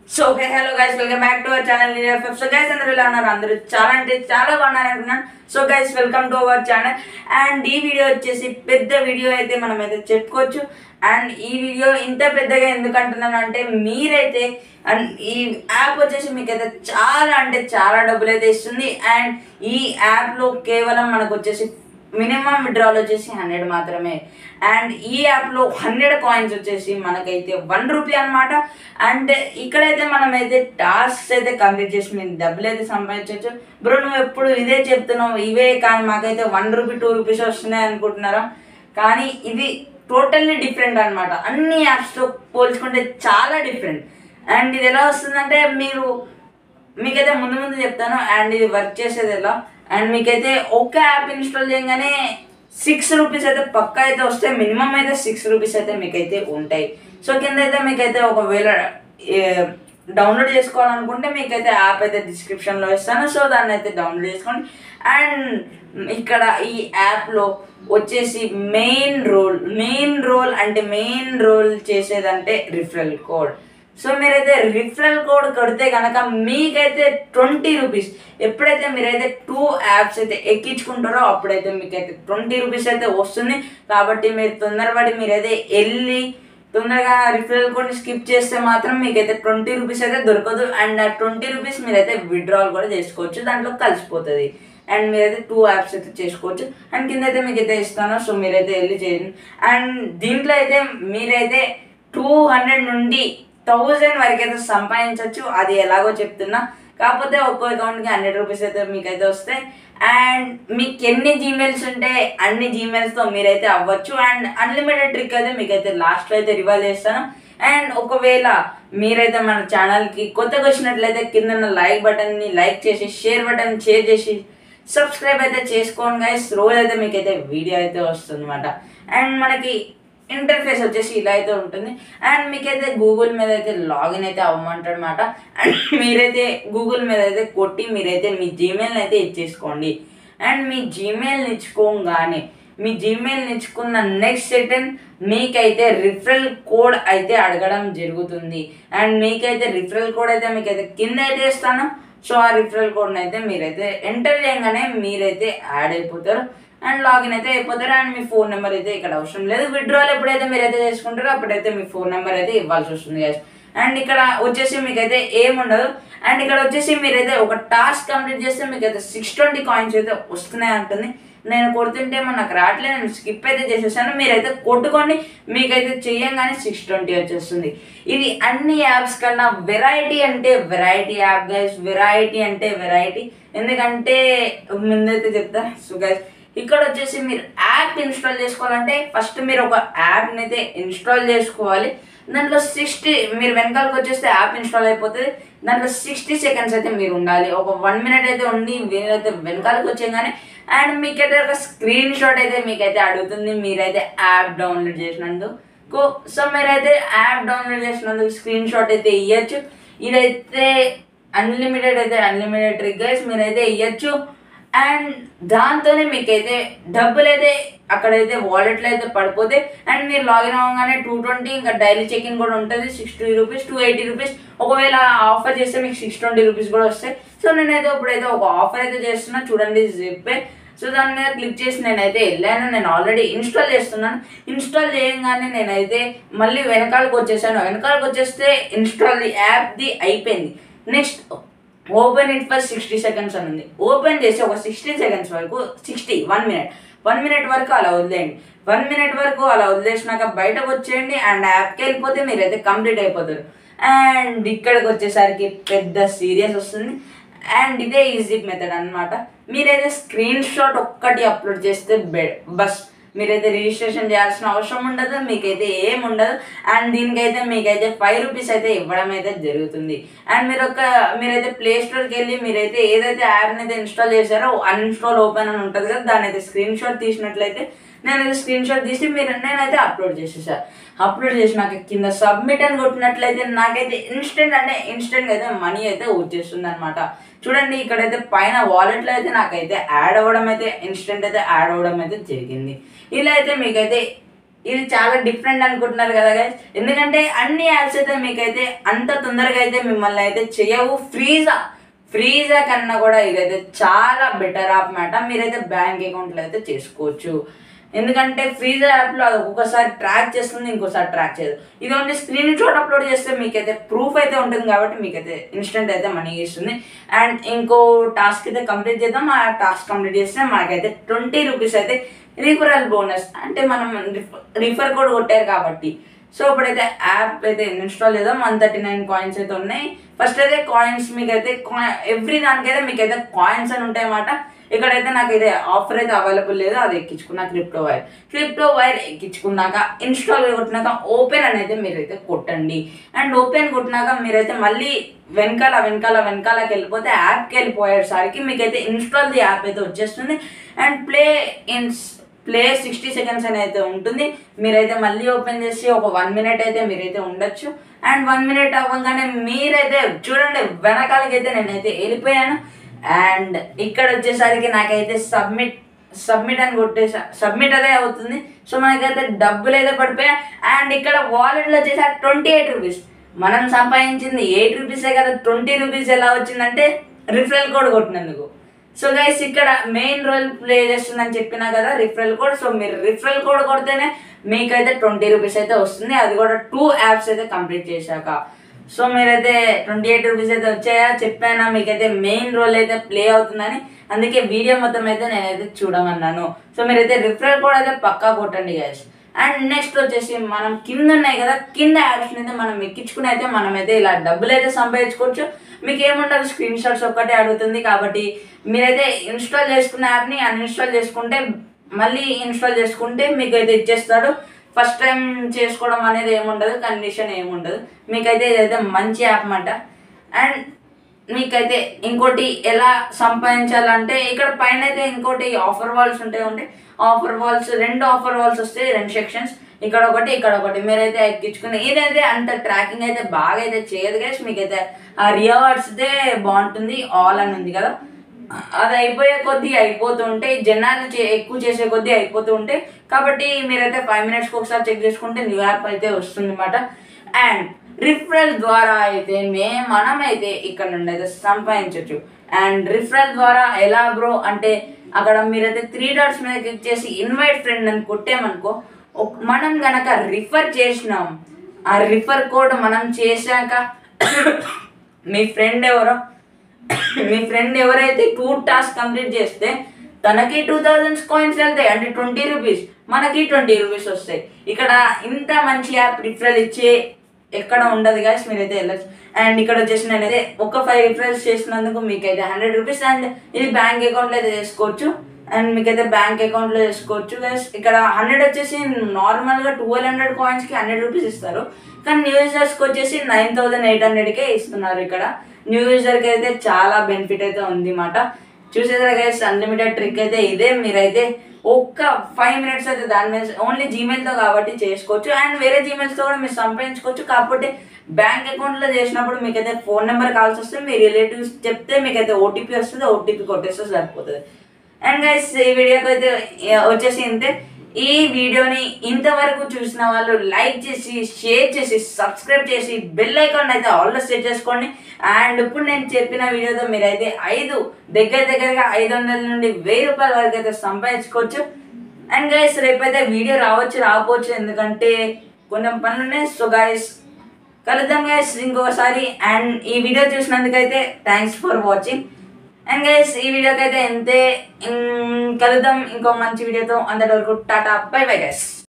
So okay hello guys welcome back to our channel FF so guys అందరూ ఇలా ఉన్నారు అందరూ చాలా అంటే చాలా బాగున్నారు అనుకున్నాను so guys welcome to our channel and ఈ వీడియో వచ్చేసి పెద్ద వీడియో అయితే మనం అయితే చెప్పుకోవచ్చు అండ్ ఈ వీడియో ఇంత పెద్దగా ఎందుకు అంటున్నాను అంటే మీరైతే అండ్ ఈ యాప్ వచ్చేసి మీకైతే చాలా అంటే చాలా డబ్బులు అయితే ఇస్తుంది అండ్ ఈ యాప్లో కేవలం మనకు వచ్చేసి మినిమం విడ్రాల్ వచ్చేసి హండ్రెడ్ మాత్రమే అండ్ ఈ యాప్లో హండ్రెడ్ కాయిన్స్ వచ్చేసి మనకైతే వన్ రూపీ అనమాట అండ్ ఇక్కడైతే మనం అయితే టాస్క్ అయితే కంప్లీట్ చేసి మీరు డబ్బులు అయితే సంపాదించవచ్చు బ్రో నువ్వు ఎప్పుడు ఇదే చెప్తున్నావు ఇవే కానీ మాకైతే వన్ రూపీ టూ రూపీస్ వస్తున్నాయి అనుకుంటున్నారా కానీ ఇది టోటల్లీ డిఫరెంట్ అనమాట అన్ని యాప్స్తో పోల్చుకుంటే చాలా డిఫరెంట్ అండ్ ఇది ఎలా వస్తుందంటే మీరు మీకైతే ముందు ముందు చెప్తాను అండ్ ఇది వర్క్ చేసేది ఎలా అండ్ మీకైతే ఒక యాప్ ఇన్స్టాల్ చేయగానే సిక్స్ రూపీస్ అయితే పక్కా అయితే వస్తాయి మినిమం అయితే సిక్స్ రూపీస్ అయితే మీకైతే ఉంటాయి సో కింద అయితే మీకైతే ఒకవేళ డౌన్లోడ్ చేసుకోవాలనుకుంటే మీకైతే యాప్ అయితే డిస్క్రిప్షన్లో ఇస్తాను సో దాన్ని అయితే డౌన్లోడ్ చేసుకోండి అండ్ ఇక్కడ ఈ యాప్లో వచ్చేసి మెయిన్ రోల్ మెయిన్ రోల్ అంటే మెయిన్ రోల్ చేసేదంటే రిఫరల్ కోడ్ సో మీరైతే రిఫరల్ కోడ్ కొడితే కనుక మీకైతే ట్వంటీ రూపీస్ ఎప్పుడైతే మీరైతే టూ యాప్స్ అయితే ఎక్కించుకుంటారో అప్పుడైతే మీకైతే ట్వంటీ రూపీస్ అయితే వస్తుంది కాబట్టి మీరు తొందరపడి మీరైతే వెళ్ళి తొందరగా రిఫరల్ కోడ్ని స్కిప్ చేస్తే మాత్రం మీకైతే ట్వంటీ రూపీస్ అయితే దొరకదు అండ్ ఆ ట్వంటీ రూపీస్ మీరైతే విత్డ్రాల్ కూడా చేసుకోవచ్చు దాంట్లో కలిసిపోతుంది అండ్ మీరైతే టూ యాప్స్ అయితే చేసుకోవచ్చు అండ్ కింద అయితే మీకు అయితే ఇస్తాను సో మీరైతే వెళ్ళి చేయండి అండ్ దీంట్లో అయితే మీరైతే టూ హండ్రెడ్ నుండి థౌజండ్ వరకు అయితే సంపాదించవచ్చు అది ఎలాగో చెప్తున్నా కాకపోతే ఒక్కో అకౌంట్కి హండ్రెడ్ రూపీస్ అయితే మీకైతే వస్తాయి అండ్ మీకు ఎన్ని జీమెయిల్స్ ఉంటే అన్ని జీమెయిల్స్తో మీరైతే అవ్వచ్చు అండ్ అన్లిమిటెడ్ ట్రిక్ అయితే మీకైతే లాస్ట్లో అయితే రివాల్ చేస్తాను అండ్ ఒకవేళ మీరైతే మన ఛానల్కి కొత్తగా వచ్చినట్లయితే కింద లైక్ బటన్ని లైక్ చేసి షేర్ బటన్ షేర్ చేసి సబ్స్క్రైబ్ అయితే చేసుకోండి గైస్ రోజు అయితే మీకైతే వీడియో అయితే వస్తుంది అనమాట అండ్ మనకి ఇంటర్ఫేస్ వచ్చేసి ఇలా అయితే ఉంటుంది అండ్ మీకైతే గూగుల్ మీద అయితే లాగిన్ అయితే అవ్వమంటాడు అనమాట అండ్ మీరైతే గూగుల్ మీద అయితే కొట్టి మీరైతే మీ జీమెయిల్ని అయితే ఇచ్చేసుకోండి అండ్ మీ జీమెయిల్ని ఇచ్చుకోగానే మీ జీమెయిల్ని ఇచ్చుకున్న నెక్స్ట్ సెకండ్ మీకైతే రిఫరల్ కోడ్ అయితే అడగడం జరుగుతుంది అండ్ మీకైతే రిఫరల్ కోడ్ అయితే మీకైతే కింద అయితే ఇస్తాను సో ఆ రిఫరల్ కోడ్ని అయితే మీరైతే ఎంటర్ చేయగానే మీరైతే యాడ్ అయిపోతారు అండ్ లాగిన్ అయితే అయిపోతారు అండ్ మీ ఫోన్ నెంబర్ అయితే ఇక్కడ అవసరం లేదు విత్డ్రాల్ ఎప్పుడైతే మీరైతే చేసుకుంటారో అప్పుడైతే మీ ఫోన్ నెంబర్ అయితే ఇవ్వాల్సి వస్తుంది guys. అండ్ ఇక్కడ వచ్చేసి మీకైతే ఏముండదు అండ్ ఇక్కడ వచ్చేసి మీరైతే ఒక టాస్క్ కంప్లీట్ చేస్తే మీకైతే సిక్స్ ట్వంటీ కాయిన్స్ అయితే వస్తున్నాయి అంటుంది నేను కొడుతుంటేమో నాకు రావట్లేదు నేను స్కిప్ అయితే చేసేసాను మీరైతే కొట్టుకోండి మీకైతే చెయ్యంగానే సిక్స్ ట్వంటీ వచ్చేస్తుంది ఇది అన్ని యాప్స్ కన్నా వెరైటీ అంటే వెరైటీ యాప్ గైస్ వెరైటీ అంటే వెరైటీ ఎందుకంటే ముందైతే చెప్తా సో గైస్ ఇక్కడ వచ్చేసి మీరు యాప్ ఇన్స్టాల్ చేసుకోవాలంటే ఫస్ట్ మీరు ఒక యాప్ని అయితే ఇన్స్టాల్ చేసుకోవాలి దాంట్లో సిక్స్టీ మీరు వెనకాలకు వచ్చేస్తే యాప్ ఇన్స్టాల్ అయిపోతుంది దాంట్లో సిక్స్టీ సెకండ్స్ అయితే మీరు ఉండాలి ఒక వన్ మినిట్ అయితే ఉండి మీరైతే వెనకాలకు వచ్చేగానే అండ్ మీకైతే ఒక స్క్రీన్ షాట్ అయితే మీకైతే అడుగుతుంది మీరైతే యాప్ డౌన్లోడ్ చేసినందుకు సో మీరైతే యాప్ డౌన్లోడ్ చేసినందుకు స్క్రీన్ షాట్ అయితే ఇవ్వచ్చు ఇదైతే అన్లిమిటెడ్ అయితే అన్లిమిటెడ్ ట్రిక్ గైస్ మీరైతే ఇవ్వచ్చు అండ్ దాంతోనే మీకైతే డబ్బులు అయితే అక్కడైతే వాలెట్లో అయితే పడిపోతే అండ్ మీరు లాగిన్ అవ్వగానే టూ ట్వంటీ ఇంకా డైలీ చెక్ ఇన్ కూడా ఉంటుంది sixty rupees two eighty rupees ఒకవేళ ఆఫర్ చేస్తే మీకు సిక్స్ ట్వంటీ రూపీస్ కూడా వస్తాయి సో నేనైతే ఇప్పుడైతే ఒక ఆఫర్ అయితే చేస్తున్నా చూడండి జిప్పే సో దాని మీద క్లిక్ చేసి నేనైతే వెళ్ళాను నేను ఆల్రెడీ ఇన్స్టాల్ చేస్తున్నాను ఇన్స్టాల్ చేయగానే నేనైతే మళ్ళీ వెనకాలకు వచ్చేసాను వెనకాలకు వచ్చేస్తే ఇన్స్టాల్ యాప్ది అయిపోయింది next open it for sixty seconds అని ఉంది ఓపెన్ చేసి ఒక సిక్స్టీ సెకండ్స్ వరకు sixty one minute one minute వరకు అలా వదిలేయండి వన్ మినిట్ వరకు అలా వదిలేసినాక బయటకు వచ్చేయండి అండ్ యాప్కి వెళ్ళిపోతే మీరైతే కంప్లీట్ అయిపోతారు అండ్ ఇక్కడికి వచ్చేసరికి పెద్ద సీరియస్ వస్తుంది అండ్ ఇదే ఈజీ మెథడ్ అన్నమాట మీరైతే స్క్రీన్ షాట్ ఒక్కటి అప్లోడ్ చేస్తే బె బస్ మీరైతే రిజిస్ట్రేషన్ చేయాల్సిన అవసరం ఉండదు మీకైతే ఏం ఉండదు అండ్ దీనికైతే మీకైతే ఫైవ్ రూపీస్ అయితే ఇవ్వడం అయితే జరుగుతుంది అండ్ మీరు ఒక మీరైతే ప్లే స్టోర్కి వెళ్ళి మీరైతే ఏదైతే యాప్ని అయితే ఇన్స్టాల్ చేశారో అన్ఇన్స్టాల్ ఓపెన్ అని ఉంటుంది కదా దాని అయితే స్క్రీన్ షాట్ తీసినట్లయితే నేనైతే స్క్రీన్ షాట్ తీసి మీరు నేనైతే అప్లోడ్ చేసేసా అప్లోడ్ చేసినాక కింద సబ్మిట్ అని కొట్టినట్లయితే నాకైతే ఇన్స్టెంట్ అంటే ఇన్స్టెంట్ అయితే మనీ అయితే వచ్చేస్తుంది అనమాట చూడండి ఇక్కడైతే పైన వాలెట్లో అయితే నాకైతే యాడ్ అవ్వడం అయితే ఇన్స్టెంట్ అయితే యాడ్ అవ్వడం అయితే జరిగింది ఇలా అయితే మీకైతే ఇది చాలా డిఫరెంట్ అనుకుంటున్నారు కదా గైస్ ఎందుకంటే అన్ని యాప్స్ అయితే మీకైతే అంత తొందరగా అయితే మిమ్మల్ని అయితే చేయవు ఫ్రీజా ఫ్రీజా కన్నా కూడా ఇదైతే చాలా బెటర్ యాప్ మాట మీరైతే బ్యాంక్ అకౌంట్లో అయితే చేసుకోవచ్చు ఎందుకంటే ఫ్రీజర్ యాప్లో అది ఒక్కొక్కసారి ట్రాక్ చేస్తుంది ఇంకోసారి ట్రాక్ చేయదు ఇది ఓన్లీ స్క్రీన్ షాట్ అప్లోడ్ చేస్తే మీకైతే ప్రూఫ్ అయితే ఉంటుంది కాబట్టి మీకైతే ఇన్స్టెంట్ అయితే మనీ ఇస్తుంది అండ్ ఇంకో టాస్క్ అయితే కంప్లీట్ చేద్దాం ఆ టాస్క్ కంప్లీట్ చేస్తే మనకైతే ట్వంటీ రూపీస్ అయితే రిఫరల్ బోనస్ అంటే మనం రిఫర్ కోడ్ కొట్టారు కాబట్టి సో ఇప్పుడైతే యాప్ అయితే ఇన్స్టాల్ చేద్దాం వన్ థర్టీ నైన్ కాయిన్స్ అయితే ఉన్నాయి ఫస్ట్ అయితే కాయిన్స్ మీకు అయితే ఎవ్రీ దానికైతే మీకు అయితే కాయిన్స్ అని ఉంటాయి అన్నమాట ఇక్కడైతే నాకు అయితే ఆఫర్ అయితే అవైలబుల్ లేదు అది ఎక్కించుకున్నా క్రిప్టో వైర్ క్రిప్టో వైర్ ఎక్కించుకున్నాక ఇన్స్టాల్ కొట్టినాక ఓపెన్ అనేది మీరైతే కొట్టండి అండ్ ఓపెన్ కొట్టినాక మీరైతే మళ్ళీ వెనకాల వెనకాల వెనకాలకి వెళ్ళిపోతే యాప్కి వెళ్ళిపోయేసరికి మీకైతే ఇన్స్టాల్ ది యాప్ అయితే వచ్చేస్తుంది అండ్ ప్లే ఇన్స్ ప్లే సిక్స్టీ సెకండ్స్ అని అయితే ఉంటుంది మీరైతే మళ్ళీ ఓపెన్ చేసి ఒక వన్ మినిట్ అయితే మీరైతే ఉండొచ్చు అండ్ వన్ మినిట్ అవ్వగానే మీరైతే చూడండి వెనకాలకి అయితే నేనైతే వెళ్ళిపోయాను అండ్ ఇక్కడ వచ్చేసరికి నాకైతే సబ్మిట్ సబ్మిట్ అని కొట్టేసా సబ్మిట్ అదే అవుతుంది సో మనకైతే డబ్బులు అయితే పడిపోయాయి అండ్ ఇక్కడ వాలెట్లో వచ్చేసి ట్వంటీ ఎయిట్ రూపీస్ మనం సంపాదించింది ఎయిట్ రూపీసే కదా ట్వంటీ రూపీస్ ఎలా వచ్చిందంటే రిఫరల్ కోడ్ కొట్టినందుకు సో గైస్ ఇక్కడ మెయిన్ రోల్ ప్లే చేస్తుందని చెప్పినా కదా రిఫరల్ కోడ్ సో మీరు రిఫరల్ కోడ్ కొడితేనే మీకైతే ట్వంటీ రూపీస్ అయితే వస్తుంది అది కూడా టూ యాప్స్ అయితే కంప్లీట్ చేశాక సో మీరైతే ట్వంటీ ఎయిట్ రూపీస్ అయితే వచ్చాయా చెప్పానా మీకైతే మెయిన్ రోల్ అయితే ప్లే అవుతుందని అందుకే వీడియో మొత్తం అయితే నేనైతే చూడమన్నాను సో మీరైతే రిఫరల్ కోడ్ అయితే పక్కా కొట్టండి గైస్ అండ్ నెక్స్ట్ వచ్చేసి మనం కింద ఉన్నాయి కదా కింద యాప్స్ అయితే మనం ఎక్కించుకుని అయితే మనం అయితే ఇలా డబ్బులు అయితే సంపాదించుకోవచ్చు మీకు ఏముండదు స్క్రీన్ షాట్స్ ఒక్కటే అడుగుతుంది కాబట్టి మీరైతే ఇన్స్టాల్ చేసుకున్న యాప్ని అన్ఇన్స్టాల్ చేసుకుంటే మళ్ళీ ఇన్స్టాల్ చేసుకుంటే మీకు అయితే ఇచ్చేస్తాడు ఫస్ట్ టైం చేసుకోవడం అనేది ఏముండదు కండిషన్ ఏముండదు మీకైతే ఇదైతే మంచి యాప్ అన్నమాట అండ్ మీకైతే ఇంకోటి ఎలా సంపాదించాలంటే ఇక్కడ పైన అయితే ఇంకోటి ఆఫర్ వాల్స్ ఉంటాయి ఉంటాయి ఆఫర్ వాల్స్ రెండు ఆఫర్ వాల్స్ వస్తాయి రెండు సెక్షన్స్ ఇక్కడ ఒకటి ఇక్కడ ఒకటి మీరైతే ఎక్కించుకుని ఇదైతే అంత ట్రాకింగ్ అయితే బాగా అయితే చేయదు గైస్ మీకైతే ఆ రివార్డ్స్ అయితే బాగుంటుంది ఆల్ అని ఉంది కదా అది అయిపోయే కొద్దీ అయిపోతూ ఉంటే జనాలు చే- ఎక్కువ చేసే కొద్దీ అయిపోతూ ఉంటాయి కాబట్టి మీరైతే ఫైవ్ మినిట్స్కి ఒకసారి చెక్ చేసుకుంటే న్యూ యాప్ అయితే వస్తుంది అనమాట అండ్ రిఫరల్ ద్వారా అయితే మే మనమైతే ఇక్కడ నుండి అయితే సంపాదించవచ్చు అండ్ రిఫరల్ ద్వారా ఎలా బ్రో అంటే అక్కడ మీరైతే త్రీ డాట్స్ మీద క్లిక్ చేసి ఇన్వైట్ ఫ్రెండ్ అని కొట్టామనుకో ఒక- మనం గనక రిఫర్ చేసినాం ఆ రిఫర్ కోడ్ మనం చేశాక మీ ఫ్రెండ్ ఎవరో మీ ఫ్రెండ్ ఎవరైతే టూ టాస్క్ కంప్లీట్ చేస్తే తనకి టూ థౌజండ్స్ కాయిన్స్ వెళ్తాయి అంటే ట్వంటీ రూపీస్ మనకి ట్వంటీ రూపీస్ వస్తాయి ఇక్కడ ఇంత మంచి యాప్ రిఫరల్ ఇచ్చే ఎక్కడ ఉండదు గాయస్ మీరైతే వెళ్ళచ్చు అండ్ ఇక్కడ వచ్చేసి నేనైతే ఒక ఫైవ్ రిఫరల్స్ చేసినందుకు మీకైతే హండ్రెడ్ రూపీస్ అండ్ ఇది బ్యాంక్ అకౌంట్లో అయితే చేసుకోవచ్చు అండ్ మీకైతే బ్యాంక్ అకౌంట్లో చేసుకోవచ్చు గైస్ ఇక్కడ హండ్రెడ్ వచ్చేసి నార్మల్గా ట్వెల్వ్ హండ్రెడ్ కాయిన్స్కి హండ్రెడ్ రూపీస్ ఇస్తారు కానీ న్యూ యూజర్స్కి వచ్చేసి నైన్ థౌసండ్ ఎయిట్ హండ్రెడ్కే ఇస్తున్నారు ఇక్కడ న్యూ యూజర్కి అయితే చాలా బెనిఫిట్ అయితే ఉంది మాట చూసేదా గైస్ అన్లిమిటెడ్ ట్రిక్ అయితే ఇదే మీరైతే ఒక్క ఫైవ్ మినిట్స్ అయితే దాని మీద ఓన్లీ జీమెయిల్తో కాబట్టి చేసుకోవచ్చు అండ్ వేరే జీమెయిల్స్తో కూడా మీరు సంపాదించుకోవచ్చు కాకపోతే బ్యాంక్ అకౌంట్లో చేసినప్పుడు మీకైతే ఫోన్ నెంబర్ కావాల్సి వస్తుంది మీ రిలేటివ్స్ చెప్తే మీకైతే ఓటీపీ వస్తుంది ఓటీపీ కొట్టేస్తే సరిపోతుంది అండ్ గైస్ ఈ వీడియోకి అయితే ఏ, వచ్చేసి ఇంతే ఈ వీడియోని ఇంతవరకు చూసిన వాళ్ళు లైక్ చేసి షేర్ చేసి సబ్స్క్రైబ్ చేసి బెల్ ఐకాన్ అయితే ఆల్రెడీ సెట్ చేసుకోండి అండ్ ఇప్పుడు నేను చెప్పిన వీడియోతో మీరైతే ఐదు దగ్గర దగ్గరగా ఐదు వందల నుండి వెయ్యి రూపాయల వరకు అయితే సంపాదించుకోవచ్చు అండ్ గైస్ రేపైతే వీడియో రావచ్చు రాకపోవచ్చు ఎందుకంటే కొంచెం పనులు ఉన్నాయి సో గైస్ కలుద్దాం గైస్ ఇంకోసారి అండ్ ఈ వీడియో చూసినందుకైతే thanks for watching and guys ఈ వీడియోకి అయితే ఎంతే ఇం- కలుద్దాం ఇంకో మంచి వీడియోతో అందరి వరకు టాటా బై బై గైస్